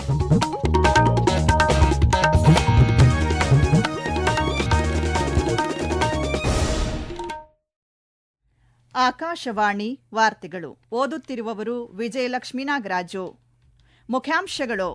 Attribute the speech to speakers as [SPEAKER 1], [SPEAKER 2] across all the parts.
[SPEAKER 1] ಆಕಾಶವಾಣಿ ವಾರ್ತೆಗಳು ಓದುತ್ತಿರುವವರು ವಿಜಯಲಕ್ಷ್ಮೀ ನಾಗರಾಜು ಮುಖ್ಯಾಂಶಗಳು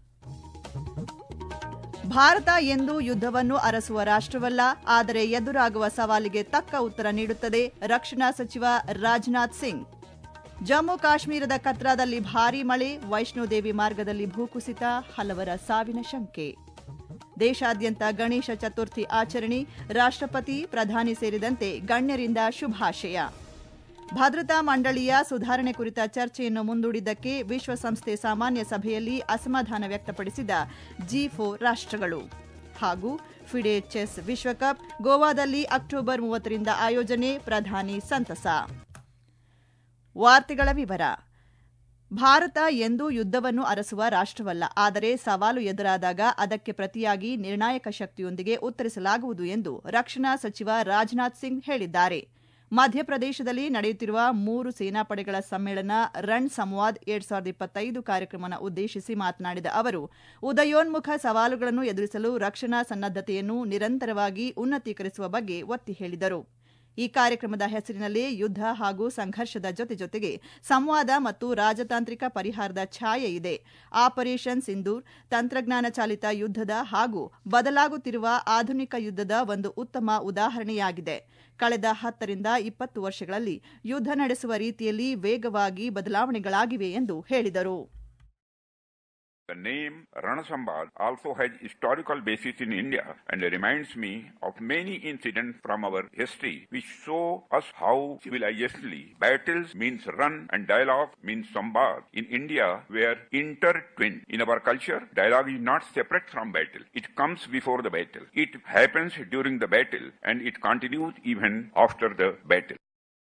[SPEAKER 1] ಭಾರತ ಎಂದು ಯುದ್ಧವನ್ನು ಅರಸುವ ರಾಷ್ಟವಲ್ಲ ಆದರೆ ಎದುರಾಗುವ ಸವಾಲಿಗೆ ತಕ್ಕ ಉತ್ತರ ನೀಡುತ್ತದೆ ರಕ್ಷಣಾ ಸಚಿವ ರಾಜನಾಥ್ ಸಿಂಗ್ ಜಮ್ಮು ಕಾಶ್ಮೀರದ ಕತ್ರಾದಲ್ಲಿ ಭಾರೀ ಮಳೆ ವೈಷ್ಣೋದೇವಿ ಮಾರ್ಗದಲ್ಲಿ ಭೂಕುಸಿತ ಹಲವರ ಸಾವಿನ ಶಂಕೆ ದೇಶಾದ್ಯಂತ ಗಣೇಶ ಚತುರ್ಥಿ ಆಚರಣೆ ರಾಷ್ಟ್ರಪತಿ ಪ್ರಧಾನಿ ಸೇರಿದಂತೆ ಗಣ್ಯರಿಂದ ಶುಭಾಶಯ ಭದ್ರತಾ ಮಂಡಳಿಯ ಸುಧಾರಣೆ ಕುರಿತ ಚರ್ಚೆಯನ್ನು ಮುಂದೂಡಿದ್ದಕ್ಕೆ ವಿಶ್ವಸಂಸ್ಥೆ ಸಾಮಾನ್ಯ ಸಭೆಯಲ್ಲಿ ಅಸಮಾಧಾನ ವ್ಯಕ್ತಪಡಿಸಿದ ಜಿ ಫೋರ್ ರಾಷ್ಟ್ರಗಳು ಹಾಗೂ ಫಿಡೆ ಚೆಸ್ ವಿಶ್ವಕಪ್ ಗೋವಾದಲ್ಲಿ ಅಕ್ಟೋಬರ್ ಮೂವತ್ತರಿಂದ ಆಯೋಜನೆ ಪ್ರಧಾನಿ ಸಂತಸ ವಾರ್ತೆಗಳ ವಿವರ ಭಾರತ ಎಂದೂ ಯುದ್ಧವನ್ನು ಅರಸುವ ರಾಷ್ಟವಲ್ಲ ಆದರೆ ಸವಾಲು ಎದುರಾದಾಗ ಅದಕ್ಕೆ ಪ್ರತಿಯಾಗಿ ನಿರ್ಣಾಯಕ ಶಕ್ತಿಯೊಂದಿಗೆ ಉತ್ತರಿಸಲಾಗುವುದು ಎಂದು ರಕ್ಷಣಾ ಸಚಿವ ರಾಜನಾಥ್ ಸಿಂಗ್ ಹೇಳಿದ್ದಾರೆ ಮಧ್ಯಪ್ರದೇಶದಲ್ಲಿ ನಡೆಯುತ್ತಿರುವ ಮೂರು ಸೇನಾಪಡೆಗಳ ಸಮ್ಮೇಳನ ರನ್ ಸಂವಾದ್ ಎರಡ್ ಸಾವಿರದ ಇಪ್ಪತ್ತೈದು ಕಾರ್ಯಕ್ರಮನ ಉದ್ದೇಶಿಸಿ ಮಾತನಾಡಿದ ಅವರು ಉದಯೋನ್ಮುಖ ಸವಾಲುಗಳನ್ನು ಎದುರಿಸಲು ರಕ್ಷಣಾ ಸನ್ನದ್ದತೆಯನ್ನು ನಿರಂತರವಾಗಿ ಉನ್ನತೀಕರಿಸುವ ಬಗ್ಗೆ ಒತ್ತಿ ಹೇಳಿದರು ಈ ಕಾರ್ಯಕ್ರಮದ ಹೆಸರಿನಲ್ಲಿ ಯುದ್ಧ ಹಾಗೂ ಸಂಘರ್ಷದ ಜೊತೆ ಜೊತೆಗೆ ಸಂವಾದ ಮತ್ತು ರಾಜತಾಂತ್ರಿಕ ಪರಿಹಾರದ ಛಾಯೆ ಇದೆ ಆಪರೇಷನ್ ಸಿಂಧೂರ್ ತಂತ್ರಜ್ಞಾನ ಚಾಲಿತ ಯುದ್ಧದ ಹಾಗೂ ಬದಲಾಗುತ್ತಿರುವ ಆಧುನಿಕ ಯುದ್ಧದ ಒಂದು ಉತ್ತಮ ಉದಾಹರಣೆಯಾಗಿದೆ ಕಳೆದ ಹತ್ತರಿಂದ ಇಪ್ಪತ್ತು ವರ್ಷಗಳಲ್ಲಿ ಯುದ್ಧ ನಡೆಸುವ ರೀತಿಯಲ್ಲಿ ವೇಗವಾಗಿ ಬದಲಾವಣೆಗಳಾಗಿವೆ ಎಂದು ಹೇಳಿದರು
[SPEAKER 2] The name Ranasambad also has historical basis in India and reminds me of many incidents from our history which show us how civilizationally battles means run and dialogue means sambad. In India, we are intertwined. In our culture, dialogue is not separate from battle. It comes before the battle. It happens during the battle and it continues even after the battle.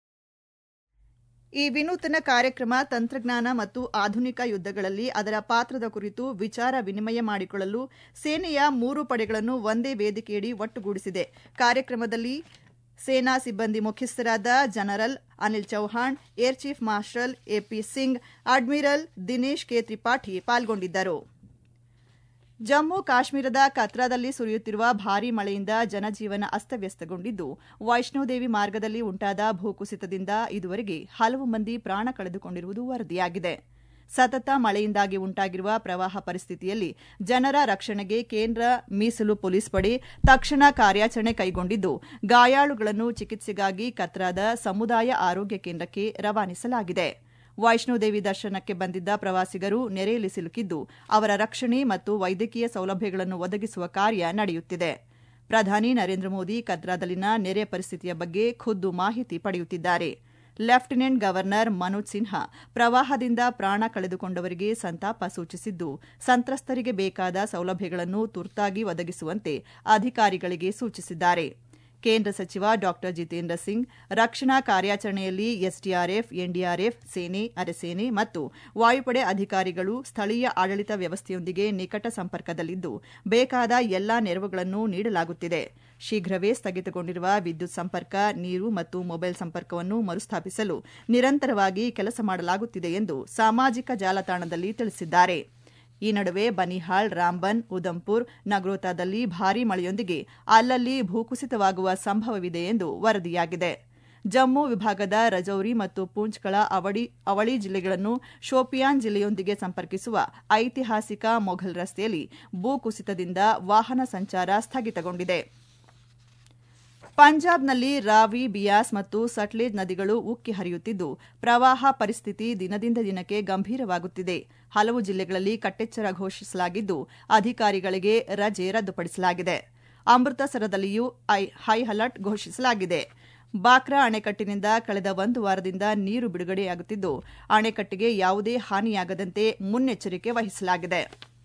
[SPEAKER 1] ಈ ವಿನೂತನ ಕಾರ್ಯಕ್ರಮ ತಂತ್ರಜ್ಞಾನ ಮತ್ತು ಆಧುನಿಕ ಯುದ್ಧಗಳಲ್ಲಿ ಅದರ ಪಾತ್ರದ ಕುರಿತು ವಿಚಾರ ವಿನಿಮಯ ಮಾಡಿಕೊಳ್ಳಲು ಸೇನೆಯ ಮೂರು ಪಡೆಗಳನ್ನು ಒಂದೇ ವೇದಿಕೆಯಡಿ ಒಟ್ಟುಗೂಡಿಸಿದೆ ಕಾರ್ಯಕ್ರಮದಲ್ಲಿ ಸೇನಾ ಸಿಬ್ಬಂದಿ ಮುಖ್ಯಸ್ಥರಾದ general Anil Chauhan air chief marshal A P Singh admiral Dinesh K Tripathi ಪಾಲ್ಗೊಂಡಿದ್ದರು ಜಮ್ಮು ಕಾಶ್ಮೀರದ ಕತ್ರಾದಲ್ಲಿ ಸುರಿಯುತ್ತಿರುವ ಭಾರೀ ಮಳೆಯಿಂದ ಜನಜೀವನ ಅಸ್ತವ್ಯಸ್ತಗೊಂಡಿದ್ದು ವೈಷ್ಣೋದೇವಿ ಮಾರ್ಗದಲ್ಲಿ ಉಂಟಾದ ಭೂಕುಸಿತದಿಂದ ಇದುವರೆಗೆ ಹಲವು ಮಂದಿ ಪ್ರಾಣ ಕಳೆದುಕೊಂಡಿರುವುದು ವರದಿಯಾಗಿದೆ ಸತತ ಮಳೆಯಿಂದಾಗಿ ಉಂಟಾಗಿರುವ ಪ್ರವಾಹ ಪರಿಸ್ಥಿತಿಯಲ್ಲಿ ಜನರ ರಕ್ಷಣೆಗೆ ಕೇಂದ್ರ ಮೀಸಲು ಪೊಲೀಸ್ ಪಡೆ ತಕ್ಷಣ ಕಾರ್ಯಾಚರಣೆ ಕೈಗೊಂಡಿದ್ದು ಗಾಯಾಳುಗಳನ್ನು ಚಿಕಿತ್ಸೆಗಾಗಿ ಕತ್ರಾದ ಸಮುದಾಯ ಆರೋಗ್ಯ ಕೇಂದ್ರಕ್ಕೆ ರವಾನಿಸಲಾಗಿದೆ ವೈಷ್ಣೋದೇವಿ ದರ್ಶನಕ್ಕೆ ಬಂದಿದ್ದ ಪ್ರವಾಸಿಗರು ನೆರೆಯಲ್ಲಿ ಸಿಲುಕಿದ್ದು ಅವರ ರಕ್ಷಣೆ ಮತ್ತು ವೈದ್ಯಕೀಯ ಸೌಲಭ್ಯಗಳನ್ನು ಒದಗಿಸುವ ಕಾರ್ಯ ನಡೆಯುತ್ತಿದೆ ಪ್ರಧಾನಿ ನರೇಂದ್ರ ಮೋದಿ ಕದ್ರಾದಲ್ಲಿನ ನೆರೆ ಪರಿಸ್ಥಿತಿಯ ಬಗ್ಗೆ ಖುದ್ದು ಮಾಹಿತಿ ಪಡೆಯುತ್ತಿದ್ದಾರೆ ಲೆಫ್ಟಿನೆಂಟ್ ಗವರ್ನರ್ ಮನೋಜ್ ಸಿನ್ಹಾ ಪ್ರವಾಹದಿಂದ ಪ್ರಾಣ ಕಳೆದುಕೊಂಡವರಿಗೆ ಸಂತಾಪ ಸೂಚಿಸಿದ್ದು ಸಂತ್ರಸ್ತರಿಗೆ ಬೇಕಾದ ಸೌಲಭ್ಯಗಳನ್ನು ತುರ್ತಾಗಿ ಒದಗಿಸುವಂತೆ ಅಧಿಕಾರಿಗಳಿಗೆ ಸೂಚಿಸಿದ್ದಾರೆ ಕೇಂದ್ರ ಸಚಿವ ಡಾ ಜಿತೇಂದ್ರ ಸಿಂಗ್ ರಕ್ಷಣಾ ಕಾರ್ಯಾಚರಣೆಯಲ್ಲಿ ಎಸ್ಡಿಆರ್ಎಫ್ ಎನ್ಡಿಆರ್ಎಫ್ ಸೇನೆ ಅರೆಸೇನೆ ಮತ್ತು ವಾಯುಪಡೆ ಅಧಿಕಾರಿಗಳು ಸ್ಥಳೀಯ ಆಡಳಿತ ವ್ಯವಸ್ಥೆಯೊಂದಿಗೆ ನಿಕಟ ಸಂಪರ್ಕದಲ್ಲಿದ್ದು ಬೇಕಾದ ಎಲ್ಲಾ ನೆರವುಗಳನ್ನು ನೀಡಲಾಗುತ್ತಿದೆ ಶೀಘ್ರವೇ ಸ್ಥಗಿತಗೊಂಡಿರುವ ವಿದ್ಯುತ್ ಸಂಪರ್ಕ ನೀರು ಮತ್ತು ಮೊಬೈಲ್ ಸಂಪರ್ಕವನ್ನು ಮರುಸ್ಥಾಪಿಸಲು ನಿರಂತರವಾಗಿ ಕೆಲಸ ಮಾಡಲಾಗುತ್ತಿದೆ ಎಂದು ಸಾಮಾಜಿಕ ಜಾಲತಾಣದಲ್ಲಿ ತಿಳಿಸಿದ್ದಾರೆ ಈ ನಡುವೆ ಬನಿಹಾಳ್ ರಾಂಬನ್ ಉದಂಪುರ್ ನಗ್ರೋತಾದಲ್ಲಿ ಭಾರೀ ಮಳೆಯೊಂದಿಗೆ ಅಲ್ಲಲ್ಲಿ ಭೂಕುಸಿತವಾಗುವ ಸಂಭವವಿದೆ ಎಂದು ವರದಿಯಾಗಿದೆ ಜಮ್ಮು ವಿಭಾಗದ ರಜೌರಿ ಮತ್ತು ಪೂಂಚ್ಗಳ ಅವಳಿ ಅವಳಿ ಜಿಲ್ಲೆಗಳನ್ನು ಶೋಪಿಯಾನ್ ಜಿಲ್ಲೆಯೊಂದಿಗೆ ಸಂಪರ್ಕಿಸುವ ಐತಿಹಾಸಿಕ ಮೊಘಲ್ ರಸ್ತೆಯಲ್ಲಿ ಭೂಕುಸಿತದಿಂದ ವಾಹನ ಸಂಚಾರ ಸ್ಥಗಿತಗೊಂಡಿದೆ ಪಂಜಾಬ್ನಲ್ಲಿ ರಾವಿ ಬಿಯಾಸ್ ಮತ್ತು ಸಟ್ಲೇಜ್ ನದಿಗಳು ಉಕ್ಕಿ ಹರಿಯುತ್ತಿದ್ದು ಪ್ರವಾಹ ಪರಿಸ್ಥಿತಿ ದಿನದಿಂದ ದಿನಕ್ಕೆ ಗಂಭೀರವಾಗುತ್ತಿದೆ ಹಲವು ಜಿಲ್ಲೆಗಳಲ್ಲಿ ಕಟ್ಟೆಚ್ಚರ ಘೋಷಿಸಲಾಗಿದ್ದು ಅಧಿಕಾರಿಗಳಿಗೆ ರಜೆ ರದ್ದುಪಡಿಸಲಾಗಿದೆ ಅಮೃತಸರದಲ್ಲಿಯೂ ಹೈ ಅಲರ್ಟ್ ಘೋಷಿಸಲಾಗಿದೆ ಬಾಕ್ರಾ ಅಣೆಕಟ್ಟಿನಿಂದ ಕಳೆದ ಒಂದು ವಾರದಿಂದ ನೀರು ಬಿಡುಗಡೆಯಾಗುತ್ತಿದ್ದು ಅಣೆಕಟ್ಟಿಗೆ ಯಾವುದೇ ಹಾನಿಯಾಗದಂತೆ ಮುನ್ನೆಚ್ಚರಿಕೆ ವಹಿಸಲಾಗಿದೆ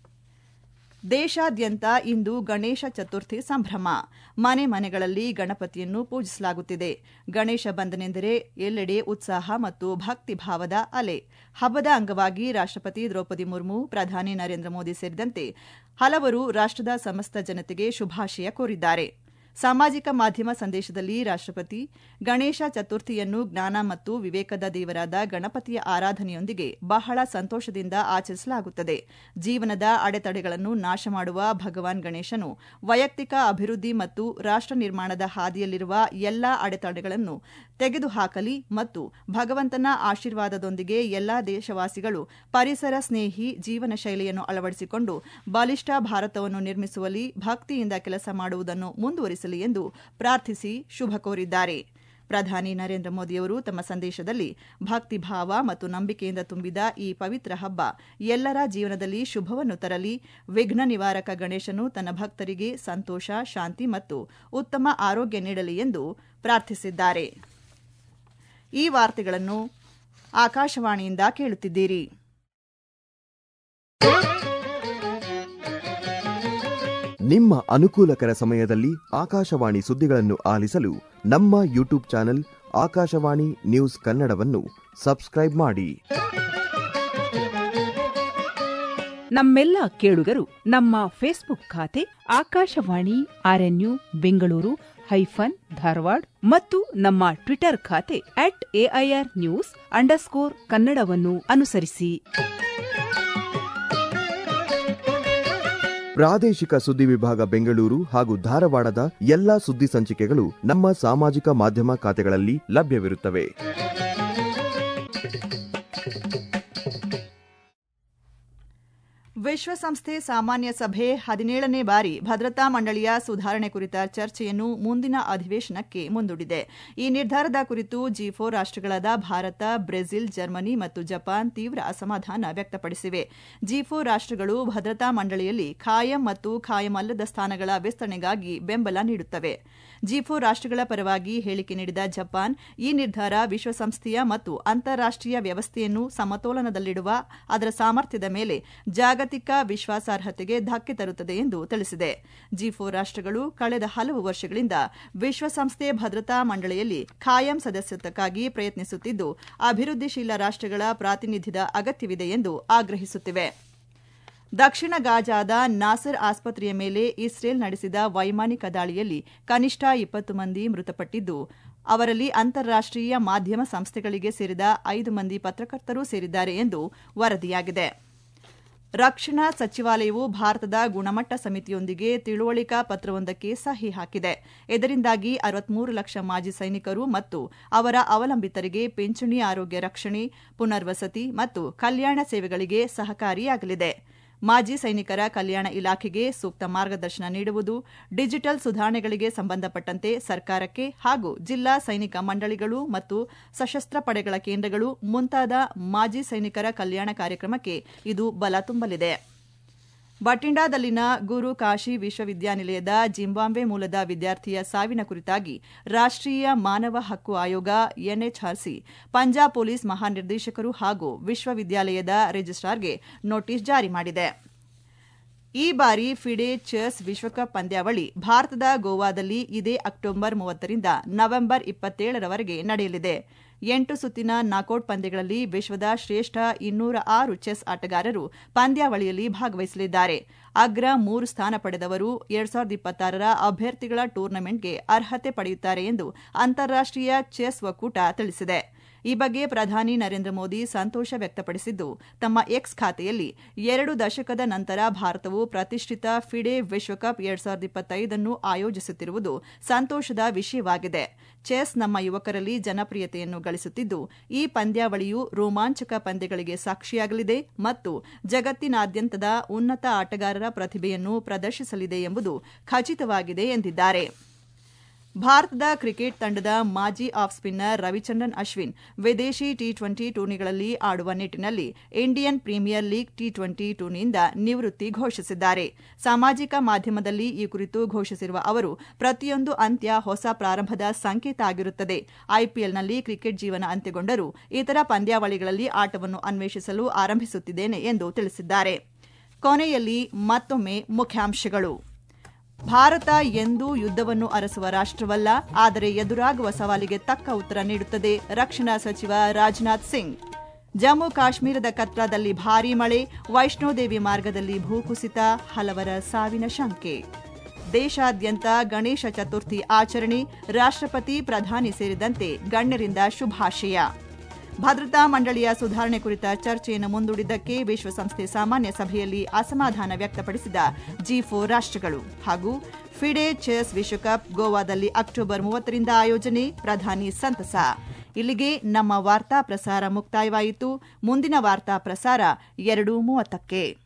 [SPEAKER 1] ದೇಶಾದ್ಯಂತ ಇಂದು ಗಣೇಶ ಚತುರ್ಥಿ ಸಂಭ್ರಮ ಮನೆ ಮನೆಗಳಲ್ಲಿ ಗಣಪತಿಯನ್ನು ಪೂಜಿಸಲಾಗುತ್ತಿದೆ ಗಣೇಶ ಬಂದನೆಂದರೆ ಎಲ್ಲೆಡೆ ಉತ್ಸಾಹ ಮತ್ತು ಭಕ್ತಿ ಭಾವದ ಅಲೆ ಹಬ್ಬದ ಅಂಗವಾಗಿ ರಾಷ್ಟ್ರಪತಿ ದ್ರೌಪದಿ ಮುರ್ಮು ಪ್ರಧಾನಿ ನರೇಂದ್ರ ಮೋದಿ ಸೇರಿದಂತೆ ಹಲವರು ರಾಷ್ಟ್ರದ ಸಮಸ್ತ ಜನತೆಗೆ ಶುಭಾಶಯ ಕೋರಿದ್ದಾರೆ ಸಾಮಾಜಿಕ ಮಾಧ್ಯಮ ಸಂದೇಶದಲ್ಲಿ ರಾಷ್ಟ್ರಪತಿ ಗಣೇಶ ಚತುರ್ಥಿಯನ್ನು ಜ್ಞಾನ ಮತ್ತು ವಿವೇಕದ ದೇವರಾದ ಗಣಪತಿಯ ಆರಾಧನೆಯೊಂದಿಗೆ ಬಹಳ ಸಂತೋಷದಿಂದ ಆಚರಿಸಲಾಗುತ್ತದೆ ಜೀವನದ ಅಡೆತಡೆಗಳನ್ನು ನಾಶ ಮಾಡುವ ಭಗವಾನ್ ಗಣೇಶನು ವೈಯಕ್ತಿಕ ಅಭಿವೃದ್ಧಿ ಮತ್ತು ರಾಷ್ಟ್ರ ನಿರ್ಮಾಣದ ಹಾದಿಯಲ್ಲಿರುವ ಎಲ್ಲಾ ಅಡೆತಡೆಗಳನ್ನು ತೆಗೆದುಹಾಕಲಿ ಮತ್ತು ಭಗವಂತನ ಆಶೀರ್ವಾದದೊಂದಿಗೆ ಎಲ್ಲಾ ದೇಶವಾಸಿಗಳು ಪರಿಸರ ಸ್ನೇಹಿ ಜೀವನ ಶೈಲಿಯನ್ನು ಅಳವಡಿಸಿಕೊಂಡು ಬಲಿಷ್ಠ ಭಾರತವನ್ನು ನಿರ್ಮಿಸುವಲ್ಲಿ ಭಕ್ತಿಯಿಂದ ಕೆಲಸ ಮಾಡುವುದನ್ನು ಮುಂದುವರಿಸಲಿ ಎಂದು ಪ್ರಾರ್ಥಿಸಿ ಶುಭ ಕೋರಿದ್ದಾರೆ ಪ್ರಧಾನಿ ನರೇಂದ್ರ ಮೋದಿಯವರು ತಮ್ಮ ಸಂದೇಶದಲ್ಲಿ ಭಕ್ತಿಭಾವ ಮತ್ತು ನಂಬಿಕೆಯಿಂದ ತುಂಬಿದ ಈ ಪವಿತ್ರ ಹಬ್ಬ ಎಲ್ಲರ ಜೀವನದಲ್ಲಿ ಶುಭವನ್ನು ತರಲಿ ವಿಘ್ನ ನಿವಾರಕ ಗಣೇಶನು ತನ್ನ ಭಕ್ತರಿಗೆ ಸಂತೋಷ ಶಾಂತಿ ಮತ್ತು ಉತ್ತಮ ಆರೋಗ್ಯ ನೀಡಲಿ ಎಂದು ಪ್ರಾರ್ಥಿಸಿದ್ದಾರೆ ಈ ವಾರ್ತೆಗಳನ್ನು ಆಕಾಶವಾಣಿಯಿಂದ ಕೇಳುತ್ತಿದ್ದೀರಿ
[SPEAKER 3] ನಿಮ್ಮ ಅನುಕೂಲಕರ ಸಮಯದಲ್ಲಿ ಆಕಾಶವಾಣಿ ಸುದ್ದಿಗಳನ್ನು ಆಲಿಸಲು ನಮ್ಮ ಯೂಟ್ಯೂಬ್ ಚಾನೆಲ್ ಆಕಾಶವಾಣಿ ನ್ಯೂಸ್ ಕನ್ನಡವನ್ನು ಸಬ್ಸ್ಕ್ರೈಬ್ ಮಾಡಿ
[SPEAKER 4] ನಮ್ಮೆಲ್ಲ ಕೇಳುಗರು ನಮ್ಮ ಫೇಸ್ಬುಕ್ ಖಾತೆ ಆಕಾಶವಾಣಿ ಆರ್ಎನ್ಯು ಬೆಂಗಳೂರು ಹೈಫನ್ ಧಾರವಾಡ ಮತ್ತು ನಮ್ಮ ಟ್ವಿಟರ್ ಖಾತೆ ಅಟ್ ಎಐಆರ್ ನ್ಯೂಸ್ ಅಂಡರ್ಸ್ಕೋರ್ ಕನ್ನಡವನ್ನು ಅನುಸರಿಸಿ
[SPEAKER 3] ಪ್ರಾದೇಶಿಕ ಸುದ್ದಿ ವಿಭಾಗ ಬೆಂಗಳೂರು ಹಾಗೂ ಧಾರವಾಡದ ಎಲ್ಲಾ ಸುದ್ದಿ ಸಂಚಿಕೆಗಳು ನಮ್ಮ ಸಾಮಾಜಿಕ ಮಾಧ್ಯಮ ಖಾತೆಗಳಲ್ಲಿ ಲಭ್ಯವಿರುತ್ತವೆ
[SPEAKER 1] ವಿಶ್ವಸಂಸ್ಥೆ ಸಾಮಾನ್ಯ ಸಭೆ ಹದಿನೇಳನೇ ಬಾರಿ ಭದ್ರತಾ ಮಂಡಳಿಯ ಸುಧಾರಣೆ ಕುರಿತ ಚರ್ಚೆಯನ್ನು ಮುಂದಿನ ಅಧಿವೇಶನಕ್ಕೆ ಮುಂದೂಡಿದೆ ಈ ನಿರ್ಧಾರದ ಕುರಿತು ಜಿ ಫೋರ್ ರಾಷ್ಟಗಳಾದ ಭಾರತ ಬ್ರೆಜಿಲ್ ಜರ್ಮನಿ ಮತ್ತು ಜಪಾನ್ ತೀವ್ರ ಅಸಮಾಧಾನ ವ್ಯಕ್ತಪಡಿಸಿವೆ ಜಿ ಫೋರ್ ರಾಷ್ಟಗಳು ಭದ್ರತಾ ಮಂಡಳಿಯಲ್ಲಿ ಖಾಯಂ ಮತ್ತು ಖಾಯಂ ಅಲ್ಲದ ಸ್ಥಾನಗಳ ವಿಸ್ತರಣೆಗಾಗಿ ಬೆಂಬಲ ನೀಡುತ್ತವೆ ಜಿ ಫೋರ್ ರಾಷ್ಟಗಳ ಪರವಾಗಿ ಹೇಳಿಕೆ ನೀಡಿದ ಜಪಾನ್ ಈ ನಿರ್ಧಾರ ವಿಶ್ವಸಂಸ್ಥೆಯ ಮತ್ತು ಅಂತಾರಾಷ್ಟೀಯ ವ್ಯವಸ್ಥೆಯನ್ನು ಸಮತೋಲನದಲ್ಲಿಡುವ ಅದರ ಸಾಮರ್ಥ್ಯದ ಮೇಲೆ ಜಾಗತಿಕ ವಿಶ್ವಾಸಾರ್ಹತೆಗೆ ಧಕ್ಕೆ ತರುತ್ತದೆ ಎಂದು ತಿಳಿಸಿದೆ ಜಿ ಫೋರ್ ರಾಷ್ಟಗಳು ಕಳೆದ ಹಲವು ವರ್ಷಗಳಿಂದ ವಿಶ್ವಸಂಸ್ಥೆ ಭದ್ರತಾ ಮಂಡಳಿಯಲ್ಲಿ ಖಾಯಂ ಸದಸ್ಯತ್ವಕ್ಕಾಗಿ ಪ್ರಯತ್ನಿಸುತ್ತಿದ್ದು ಅಭಿವೃದ್ಧಿಶೀಲ ರಾಷ್ಟಗಳ ಪ್ರಾತಿನಿಧ್ಯದ ಅಗತ್ಯವಿದೆ ಎಂದು ಆಗ್ರಹಿಸುತ್ತಿವೆ ದಕ್ಷಿಣ ಗಾಜಾದ ನಾಸರ್ ಆಸ್ಪತ್ರೆಯ ಮೇಲೆ ಇಸ್ರೇಲ್ ನಡೆಸಿದ ವೈಮಾನಿಕ ದಾಳಿಯಲ್ಲಿ ಕನಿಷ್ಠ ಇಪ್ಪತ್ತು ಮಂದಿ ಮೃತಪಟ್ಟಿದ್ದು ಅವರಲ್ಲಿ ಅಂತಾರಾಷ್ಟೀಯ ಮಾಧ್ಯಮ ಸಂಸ್ಥೆಗಳಿಗೆ ಸೇರಿದ ಐದು ಮಂದಿ ಪತ್ರಕರ್ತರೂ ಸೇರಿದ್ದಾರೆ ಎಂದು ವರದಿಯಾಗಿದೆ ರಕ್ಷಣಾ ಸಚಿವಾಲಯವು ಭಾರತದ ಗುಣಮಟ್ಟ ಸಮಿತಿಯೊಂದಿಗೆ ತಿಳುವಳಿಕಾ ಪತ್ರವೊಂದಕ್ಕೆ ಸಹಿ ಹಾಕಿದೆ ಇದರಿಂದಾಗಿ ಅರವತ್ಮೂರು ಲಕ್ಷ ಮಾಜಿ ಸೈನಿಕರು ಮತ್ತು ಅವರ ಅವಲಂಬಿತರಿಗೆ ಪಿಂಚಣಿ ಆರೋಗ್ಯ ರಕ್ಷಣೆ ಪುನರ್ವಸತಿ ಮತ್ತು ಕಲ್ಯಾಣ ಸೇವೆಗಳಿಗೆ ಸಹಕಾರಿಯಾಗಲಿದೆ ಮಾಜಿ ಸೈನಿಕರ ಕಲ್ಯಾಣ ಇಲಾಖೆಗೆ ಸೂಕ್ತ ಮಾರ್ಗದರ್ಶನ ನೀಡುವುದು ಡಿಜಿಟಲ್ ಸುಧಾರಣೆಗಳಿಗೆ ಸಂಬಂಧಪಟ್ಟಂತೆ ಸರ್ಕಾರಕ್ಕೆ ಹಾಗೂ ಜಿಲ್ಲಾ ಸೈನಿಕ ಮಂಡಳಿಗಳು ಮತ್ತು ಸಶಸ್ತ್ರ ಪಡೆಗಳ ಕೇಂದ್ರಗಳು ಮುಂತಾದ ಮಾಜಿ ಸೈನಿಕರ ಕಲ್ಯಾಣ ಕಾರ್ಯಕ್ರಮಕ್ಕೆ ಇದು ಬಲ ತುಂಬಲಿದೆ ಬಟಿಂಡಾದಲ್ಲಿನ ಗುರು ಕಾಶಿ ವಿಶ್ವವಿದ್ಯಾನಿಲಯದ ಜಿಂಬಾಬ್ವೆ ಮೂಲದ ವಿದ್ಯಾರ್ಥಿಯ ಸಾವಿನ ಕುರಿತಾಗಿ ರಾಷ್ಟೀಯ ಮಾನವ ಹಕ್ಕು ಆಯೋಗ ಎನ್ಎಚ್ಆರ್ಸಿ ಪಂಜಾಬ್ ಪೊಲೀಸ್ ಮಹಾನಿರ್ದೇಶಕರು ಹಾಗೂ ವಿಶ್ವವಿದ್ಯಾಲಯದ ರಿಜಿಸ್ಟ್ರಾರ್ಗೆ ನೋಟಿಸ್ ಜಾರಿ ಮಾಡಿದೆ ಈ ಬಾರಿ ಫಿಡೆ ಚೆಸ್ ವಿಶ್ವಕಪ್ ಪಂದ್ಯಾವಳಿ ಭಾರತದ ಗೋವಾದಲ್ಲಿ ಇದೇ ಅಕ್ಟೋಬರ್ ಮೂವತ್ತರಿಂದ ನವೆಂಬರ್ ಇಪ್ಪತ್ತೇಳರವರೆಗೆ ನಡೆಯಲಿದೆ ಎಂಟು ಸುತ್ತಿನ ನಾಕೌಟ್ ಪಂದ್ಯಗಳಲ್ಲಿ ವಿಶ್ವದ ಶ್ರೇಷ್ಠ ಇನ್ನೂರ ಆರು ಚೆಸ್ ಆಟಗಾರರು ಪಂದ್ಯಾವಳಿಯಲ್ಲಿ ಭಾಗವಹಿಸಲಿದ್ದಾರೆ ಅಗ್ರ ಮೂರು ಸ್ಥಾನ ಪಡೆದವರು ಎರಡ್ ಸಾವಿರದ ಇಪ್ಪತ್ತಾರರ ಅಭ್ಯರ್ಥಿಗಳ ಟೂರ್ನಮೆಂಟ್ಗೆ ಅರ್ಹತೆ ಪಡೆಯುತ್ತಾರೆ ಎಂದು ಅಂತಾರಾಷ್ಟೀಯ ಚೆಸ್ ಒಕ್ಕೂಟ ತಿಳಿಸಿದೆ ಈ ಬಗ್ಗೆ ಪ್ರಧಾನಿ ನರೇಂದ್ರ ಮೋದಿ ಸಂತೋಷ ವ್ಯಕ್ತಪಡಿಸಿದ್ದು ತಮ್ಮ ಎಕ್ಸ್ ಖಾತೆಯಲ್ಲಿ ಎರಡು ದಶಕದ ನಂತರ ಭಾರತವು ಪ್ರತಿಷ್ಠಿತ ಫಿಡೆ ವಿಶ್ವಕಪ್ ಎರಡ್ ಸಾವಿರದ ಇಪ್ಪತ್ತೈದನ್ನು ಆಯೋಜಿಸುತ್ತಿರುವುದು ಸಂತೋಷದ ವಿಷಯವಾಗಿದೆ ಚೆಸ್ ನಮ್ಮ ಯುವಕರಲ್ಲಿ ಜನಪ್ರಿಯತೆಯನ್ನು ಗಳಿಸುತ್ತಿದ್ದು ಈ ಪಂದ್ಯಾವಳಿಯು ರೋಮಾಂಚಕ ಪಂದ್ಯಗಳಿಗೆ ಸಾಕ್ಷಿಯಾಗಲಿದೆ ಮತ್ತು ಜಗತ್ತಿನಾದ್ಯಂತದ ಉನ್ನತ ಆಟಗಾರರ ಪ್ರತಿಭೆಯನ್ನು ಪ್ರದರ್ಶಿಸಲಿದೆ ಎಂಬುದು ಖಚಿತವಾಗಿದೆ ಎಂದಿದ್ದಾರೆ ಭಾರತದ ಕ್ರಿಕೆಟ್ ತಂಡದ ಮಾಜಿ ಆಫ್ ಸ್ಪಿನ್ನರ್ ರವಿಚಂದ್ರನ್ ಅಶ್ವಿನ್ ವಿದೇಶಿ ಟಿ ಟ್ವೆಂಟಿ ಟೂರ್ನಿಗಳಲ್ಲಿ ಆಡುವ ನಿಟ್ಟಿನಲ್ಲಿ Indian Premier League T twenty ಟೂರ್ನಿಯಿಂದ ನಿವೃತ್ತಿ ಘೋಷಿಸಿದ್ದಾರೆ ಸಾಮಾಜಿಕ ಮಾಧ್ಯಮದಲ್ಲಿ ಈ ಕುರಿತು ಘೋಷಿಸಿರುವ ಅವರು ಪ್ರತಿಯೊಂದು ಅಂತ್ಯ ಹೊಸ ಪ್ರಾರಂಭದ ಸಂಕೇತ ಆಗಿರುತ್ತದೆ ಐಪಿಎಲ್ನಲ್ಲಿ ಕ್ರಿಕೆಟ್ ಜೀವನ ಅಂತ್ಯಗೊಂಡರೂ ಇತರ ಪಂದ್ಯಾವಳಿಗಳಲ್ಲಿ ಆಟವನ್ನು ಅನ್ವೇಷಿಸಲು ಆರಂಭಿಸುತ್ತಿದ್ದೇನೆ ಎಂದು ತಿಳಿಸಿದ್ದಾರೆ ಕೊನೆಯಲ್ಲಿ ಮತ್ತೊಮ್ಮೆ ಮುಖ್ಯಾಂಶಗಳು ಭಾರತ ಎಂದೂ ಯುದ್ದವನ್ನು ಅರಸುವ ರಾಷ್ಟವಲ್ಲ ಆದರೆ ಎದುರಾಗುವ ಸವಾಲಿಗೆ ತಕ್ಕ ಉತ್ತರ ನೀಡುತ್ತದೆ ರಕ್ಷಣಾ ಸಚಿವ ರಾಜನಾಥ್ ಸಿಂಗ್ ಜಮ್ಮು ಕಾಶ್ಮೀರದ ಕತ್ರಾದಲ್ಲಿ ಭಾರೀ ಮಳೆ ವೈಷ್ಣೋದೇವಿ ಮಾರ್ಗದಲ್ಲಿ ಭೂಕುಸಿತ ಹಲವರ ಸಾವಿನ ಶಂಕೆ ದೇಶಾದ್ಯಂತ ಗಣೇಶ ಚತುರ್ಥಿ ಆಚರಣೆ ರಾಷ್ಟ್ರಪತಿ ಪ್ರಧಾನಿ ಸೇರಿದಂತೆ ಗಣ್ಯರಿಂದ ಶುಭಾಶಯ ಭದ್ರತಾ ಮಂಡಳಿಯ ಸುಧಾರಣೆ ಕುರಿತ ಚರ್ಚೆಯನ್ನು ಮುಂದೂಡಿದ್ದಕ್ಕೆ ವಿಶ್ವಸಂಸ್ಥೆ ಸಾಮಾನ್ಯ ಸಭೆಯಲ್ಲಿ ಅಸಮಾಧಾನ ವ್ಯಕ್ತಪಡಿಸಿದ ಜಿ ಫೋರ್ ರಾಷ್ಟ್ರಗಳು ಹಾಗೂ ಫಿಡೆ ಚೆಸ್ ವಿಶ್ವಕಪ್ ಗೋವಾದಲ್ಲಿ ಅಕ್ಟೋಬರ್ ಮೂವತ್ತರಿಂದ ಆಯೋಜನೆ ಪ್ರಧಾನಿ ಸಂತಸ ಇಲ್ಲಿಗೆ ನಮ್ಮ ವಾರ್ತಾ ಪ್ರಸಾರ ಮುಕ್ತಾಯವಾಯಿತು ಮುಂದಿನ ವಾರ್ತಾ ಪ್ರಸಾರ ಎರಡು ಮೂವತ್ತಕ್ಕೆ